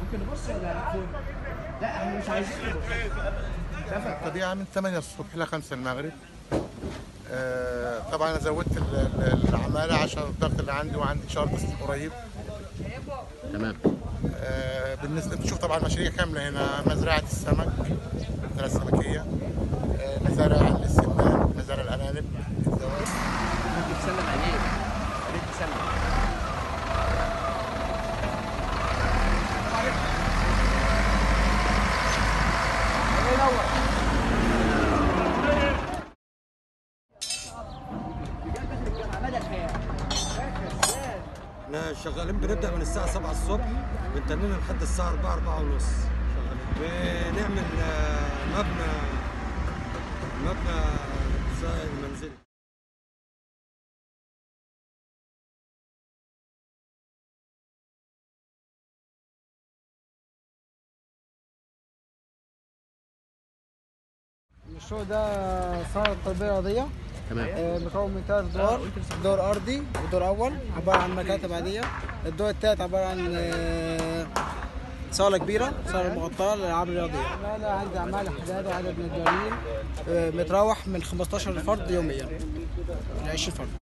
ممكن نبص ولا هنكون؟ لا احنا مش عايزين نبص اتفق الطبيعة من 8 الصبح ل 5 المغرب آه، طبعا انا زودت ال- ال- العمالة عشان الضغط اللي عندي وعندي شهر تصل قريب تمام آه، بالنسبة بتشوف طبعا مشاريع كاملة هنا مزرعة السمك المزرعة السمكية آه، مزارع السمان مزارع الأرانب الزواج ممكن تسلم عليه يا ريت تسلم احنا شغالين بنبدا من الساعه 7 الصبح بنتنينا لحد الساعه 4 4 ونص شغالين بنعمل آه، مبنى مبنى المنزلي المشروع ده صالة تربية رياضية تمام آه، مكون من ثلاث ادوار دور ارضي ودور اول عبارة عن مكاتب عادية الدور الثالث عبارة عن آه، صالة كبيرة صالة مغطاة للألعاب الرياضية لا لا عندي أعمال حداد وعدد نجارين آه، متراوح من 15 فرد يوميا ل 20 فرد